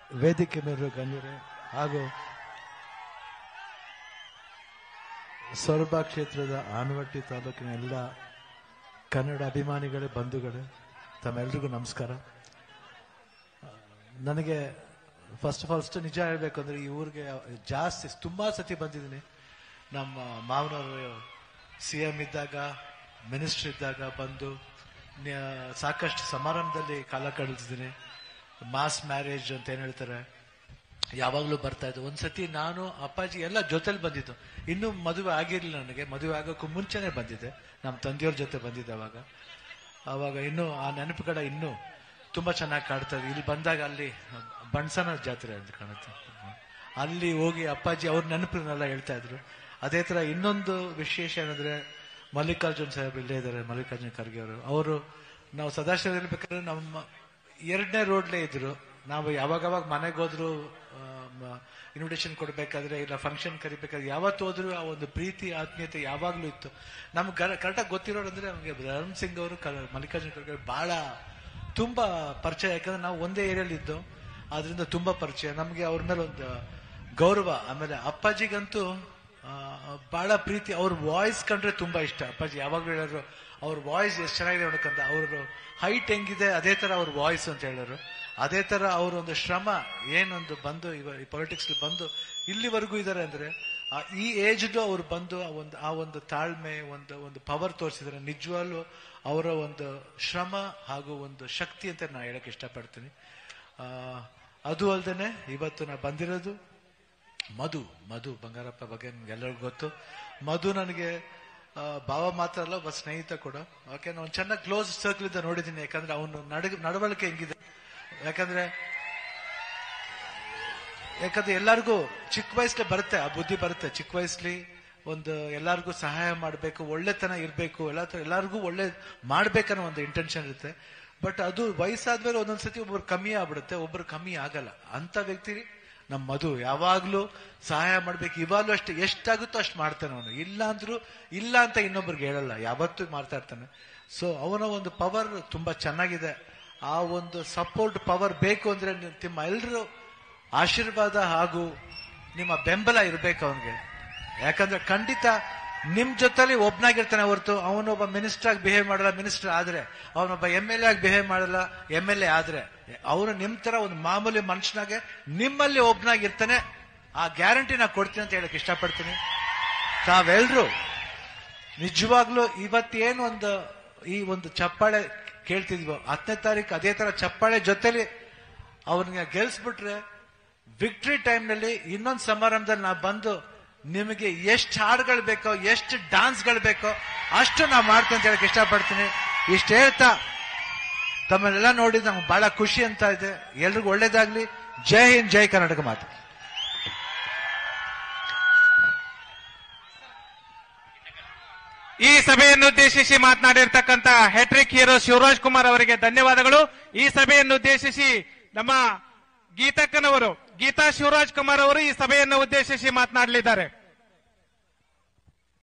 ವೇದಿಕೆ ಮೇಲಿರೋ ಗಣ್ಯರೇ ಹಾಗೂ ಸೊರಬ ಕ್ಷೇತ್ರದ ಆನವಟ್ಟಿ ತಾಲೂಕಿನ ಎಲ್ಲ ಕನ್ನಡ ಅಭಿಮಾನಿಗಳೇ ಬಂಧುಗಳೇ ತಮ್ಮೆಲ್ರಿಗೂ ನಮಸ್ಕಾರ ನನಗೆ ಫಸ್ಟ್ ಆಫ್ ಆಲ್ ಅಷ್ಟು ನಿಜ ಹೇಳಬೇಕು ಅಂದ್ರೆ ಈ ಊರಿಗೆ ಜಾಸ್ತಿ ತುಂಬಾ ಸತಿ ಬಂದಿದ್ದೀನಿ ನಮ್ಮ ಮಾವನವರು ಸಿ ಎಂ ಇದ್ದಾಗ ಮಿನಿಸ್ಟರ್ ಇದ್ದಾಗ ಬಂದು ನ್ಯ- ಸಾಕಷ್ಟು ಸಮಾರಂಭದಲ್ಲಿ ಕಾಲ ಕಳೆದಿದ್ದೀನಿ ಮಾಸ್ ಮ್ಯಾರೇಜ್ ಅಂತ ಏನ್ ಹೇಳ್ತಾರೆ ಯಾವಾಗ್ಲೂ ಬರ್ತಾ ಇದ್ದು ಒಂದ್ಸತಿ ನಾನು ಅಪ್ಪಾಜಿ ಎಲ್ಲ ಜೊತೆಲಿ ಬಂದಿದ್ದು ಇನ್ನೂ ಮದುವೆ ಆಗಿರ್ಲಿಲ್ಲ ನನಗೆ ಮದುವೆ ಆಗೋಕ್ಕೂ ಮುಂಚೆನೆ ಬಂದಿದ್ದೆ ನಮ್ಮ ತಂದೆಯವ್ರ ಜೊತೆ ಬಂದಿದ್ದೆ ಅವಾಗ ಅವಾಗ ಇನ್ನೂ ಆ ನೆನಪುಗಳ ಇನ್ನೂ ತುಂಬಾ ಚೆನ್ನಾಗಿ ಕಾಡ್ತಾ ಇದೆ ಇಲ್ಲಿ ಬಂದಾಗ ಅಲ್ಲಿ ಬಣ್ಸನ ಜಾತ್ರೆ ಅಂತ ಕಾಣುತ್ತೆ ಅಲ್ಲಿ ಹೋಗಿ ಅಪ್ಪಾಜಿ ಅವ್ರ ನೆನಪನ್ನೆಲ್ಲ ಹೇಳ್ತಾ ಇದ್ರು ಅದೇ ತರ ಇನ್ನೊಂದು ವಿಶೇಷ ಏನಂದ್ರೆ ಮಲ್ಲಿಕಾರ್ಜುನ್ ಸಾಹೇಬ್ ಇಲ್ಲೇ ಇದ್ದಾರೆ ಮಲ್ಲಿಕಾರ್ಜುನ್ ಖರ್ಗೆ ಅವರು ಅವರು ನಾವು ಸದಾಶಿವ ಇರ್ಬೇಕಾದ್ರೆ ನಮ್ಮ ಎರಡನೇ ರೋಡ್ಲೇ ಇದ್ರು ನಾವು ಯಾವಾಗವಾಗ ಮನೆಗೆ ಹೋದ್ರು ಇನ್ವಿಟೇಷನ್ ಕೊಡ್ಬೇಕಾದ್ರೆ ಇಲ್ಲ ಫಂಕ್ಷನ್ ಕರಿಬೇಕಾದ್ರೆ ಯಾವತ್ತು ಹೋದ್ರು ಆ ಒಂದು ಪ್ರೀತಿ ಆತ್ಮೀಯತೆ ಯಾವಾಗ್ಲೂ ಇತ್ತು ನಮ್ಗೆ ಕರೆಕ್ಟಾಗಿ ಗೊತ್ತಿರೋರು ಅಂದ್ರೆ ನಮಗೆ ಧರ್ಮ್ ಸಿಂಗ್ ಅವರು ಕ- ಮಲ್ಲಿಕಾರ್ಜುನ್ ಖರ್ಗೆ ಅವರು ಬಹಳ ತುಂಬಾ ಪರಿಚಯ ಯಾಕಂದ್ರೆ ನಾವು ಒಂದೇ ಏರಿಯಲ್ಲಿ ಇದ್ದು ಆದ್ರಿಂದ ತುಂಬಾ ಪರಿಚಯ ನಮ್ಗೆ ಅವ್ರ ಮೇಲೆ ಒಂದು ಗೌರವ ಆಮೇಲೆ ಅಪ್ಪಾಜಿಗಂತೂ ಆ, ಬಹಳ ಪ್ರೀತಿ ಅವ್ರ ವಾಯ್ಸ್ ಕಂಡ್ರೆ ತುಂಬಾ ಇಷ್ಟ ಅಪ್ಪಾಜಿ ಯಾವಾಗ್ಲೂ ಹೇಳೋರು ಅವ್ರ ವಾಯ್ಸ್ ಎಷ್ಟು ಚೆನ್ನಾಗಿದೆ ನೋಡಕ್ಕಂತ ಅವ್ರ ಹೈಟ್ ಹೆಂಗಿದೆ ಅದೇ ತರ ಅವ್ರ ವಾಯ್ಸ್ ಅಂತ ಹೇಳೋರು ಅದೇ ತರ ಅವ್ರ ಒಂದು ಶ್ರಮ ಏನೊಂದು ಬಂದು ಇವ ಈ ಪೊಲಿಟಿಕ್ಸ್ ಬಂದು ಇಲ್ಲಿವರೆಗೂ ಇದ್ದಾರೆ ಅಂದ್ರೆ ಆ ಈ ಏಜ್ ಅವ್ರು ಬಂದು ಆ ಒಂದು ಆ ಒಂದು ತಾಳ್ಮೆ ಒಂದು ಒಂದು ಪವರ್ ತೋರಿಸಿದ್ರೆ ನಿಜವಾಗ್ಲೂ ಅವರ ಒಂದು ಶ್ರಮ ಹಾಗೂ ಒಂದು ಶಕ್ತಿ ಅಂತ ನಾ ಹೇಳಕ್ ಇಷ್ಟಪಡ್ತೀನಿ ಆ, ಅದು ಅಲ್ದೇನೆ ಇವತ್ತು ನಾ ಬಂದಿರೋದು ಮಧು ಮಧು ಬಂಗಾರಪ್ಪ ಬಗ್ಗೆ ನಿಮ್ಗೆ ಎಲ್ಲರಿಗೂ ಗೊತ್ತು ಮಧು ನನಗೆ ಆ, ಭಾವ ಮಾತ್ರ ಅಲ್ಲ ಒಬ್ಬ ಸ್ನೇಹಿತ ಕೂಡ ಓಕೆ ನಾನು ಚೆನ್ನಾಗಿ ಕ್ಲೋಸ್ ಸರ್ಕಲ್ ಇಂದ ನೋಡಿದ್ದೀನಿ ಯಾಕಂದ್ರೆ ಅವನು ನಡಗ ನಡವಳಿಕೆ ಹೆಂಗಿದೆ ಯಾಕಂದ್ರೆ ಯಾಕಂದ್ರೆ ಎಲ್ಲರಿಗೂ ಚಿಕ್ಕ ವಯಸ್ಸಲ್ಲಿ ಬರುತ್ತೆ ಆ ಬುದ್ಧಿ ಬರುತ್ತೆ ಚಿಕ್ಕ ವಯಸ್ಸಲ್ಲಿ ಒಂದು ಎಲ್ಲರಿಗೂ ಸಹಾಯ ಮಾಡಬೇಕು ಒಳ್ಳೆತನ ಇರಬೇಕು ಎಲ್ಲ ಎಲ್ಲರಿಗೂ ಒಳ್ಳೆ ಮಾಡ್ಬೇಕನ್ನೋ ಒಂದು ಇಂಟೆನ್ಷನ್ ಇರುತ್ತೆ ಬಟ್ ಅದು ವಯಸ್ಸಾದ್ಮೇಲೆ ಒಂದೊಂದ್ಸತಿ ಒಬ್ಬರು ಕಮ್ಮಿ ಆಗ್ಬಿಡುತ್ತೆ ಒಬ್ರು ಕಮ್ಮಿ ಆಗಲ್ಲ ಅಂತ ವ್ಯಕ್ತಿ ನಮ್ಮ ಮಧು ಯಾವಾಗ್ಲೂ ಸಹಾಯ ಮಾಡ್ಬೇಕು ಇವಾಗ್ಲೂ ಅಷ್ಟೇ ಎಷ್ಟಾಗುತ್ತೋ ಅಷ್ಟು ಮಾಡ್ತಾನೆ ಅವನು ಇಲ್ಲ ಅಂದ್ರೂ ಇಲ್ಲ ಅಂತ ಇನ್ನೊಬ್ರಿಗೆ ಹೇಳಲ್ಲ ಯಾವತ್ತೂ ಮಾಡ್ತಾ ಇರ್ತಾನೆ ಸೊ ಅವನ ಒಂದು ಪವರ್ ತುಂಬಾ ಚೆನ್ನಾಗಿದೆ ಆ ಒಂದು ಸಪೋರ್ಟ್ ಪವರ್ ಬೇಕು ಅಂದ್ರೆ ನೀವು- ನಿಮ್ಮ ಎಲ್ಲರೂ ಆಶೀರ್ವಾದ ಹಾಗೂ ನಿಮ್ಮ ಬೆಂಬಲ ಇರಬೇಕು ಅವನಿಗೆ ಯಾಕಂದ್ರೆ ಖಂಡಿತ ನಿಮ್ ಜೊತೆಲಿ ಒಬ್ನಾಗಿರ್ತಾನೆ ಹೊರತು ಅವನೊಬ್ಬ ಮಿನಿಸ್ಟರ್ ಆಗಿ ಬಿಹೇವ್ ಮಾಡಲ್ಲ ಮಿನಿಸ್ಟರ್ ಆದ್ರೆ ಅವನೊಬ್ಬ ಎಂ ಎಲ್ ಎ ಆಗಿ ಬಿಹೇವ್ ಮಾಡಲ್ಲ ಎಂ ಎಲ್ ಎ ಆದ್ರೆ ಅವನು ನಿಮ್ ತರ ಒಂದು ಮಾಮೂಲಿ ಮನುಷ್ಯನಾಗೆ ನಿಮ್ಮಲ್ಲಿ ಒಬ್ನಾಗಿರ್ತಾನೆ ಆ ಗ್ಯಾರಂಟಿ ನಾ ಕೊಡ್ತೀನಿ ಅಂತ ಹೇಳಕ್ ಇಷ್ಟಪಡ್ತೀನಿ ತಾವೆಲ್ರು ನಿಜವಾಗ್ಲೂ ಇವತ್ತೇನು ಒಂದು ಈ ಒಂದು ಚಪ್ಪಾಳೆ ಕೇಳ್ತಿದ್ವೋ ಹತ್ತನೇ ತಾರೀಕು ಅದೇ ತರ ಚಪ್ಪಾಳೆ ಜೊತೆಲಿ ಅವ್ರನ್ನ ಗೆಲ್ಸ್ಬಿಟ್ರೆ ವಿಕ್ಟ್ರಿ ಟೈಮ್ನಲ್ಲಿ ಇನ್ನೊಂದು ಸಮಾರಂಭದಲ್ಲಿ ನಾ ಬಂದು ನಿಮಗೆ ಎಷ್ಟು ಹಾಡುಗಳು ಬೇಕೋ ಎಷ್ಟು ಡಾನ್ಸ್ಗಳು ಬೇಕೋ ಅಷ್ಟು ನಾ ಮಾಡ್ತೀನಿ ಅಂತ ಹೇಳಕ್ ಇಷ್ಟಪಡ್ತೀನಿ ಇಷ್ಟು ಹೇಳ್ತಾ ತಮ್ಮನ್ನೆಲ್ಲ ನೋಡಿ ನಮ್ಗೆ ಬಹಳ ಖುಷಿ ಅಂತ ಇದೆ ಎಲ್ರಿಗೂ ಒಳ್ಳೇದಾಗ್ಲಿ ಜೈ ಹಿಂದ್ ಜೈ ಕರ್ನಾಟಕ ಮಾತು ಈ ಸಭೆಯನ್ನು ಉದ್ದೇಶಿಸಿ ಮಾತನಾಡಿರ್ತಕ್ಕಂಥ ಹೆಟ್ರಿಕ್ ಹೀರೋ ಶಿವರಾಜ್ ಕುಮಾರ್ ಅವರಿಗೆ ಧನ್ಯವಾದಗಳು ಈ ಸಭೆಯನ್ನು ಉದ್ದೇಶಿಸಿ ನಮ್ಮ ಗೀತಕ್ಕನವರು ಗೀತಾ ಶಿವರಾಜ್ ಕುಮಾರ್ ಅವರು ಈ ಸಭೆಯನ್ನು ಉದ್ದೇಶಿಸಿ ಮಾತನಾಡಲಿದ್ದಾರೆ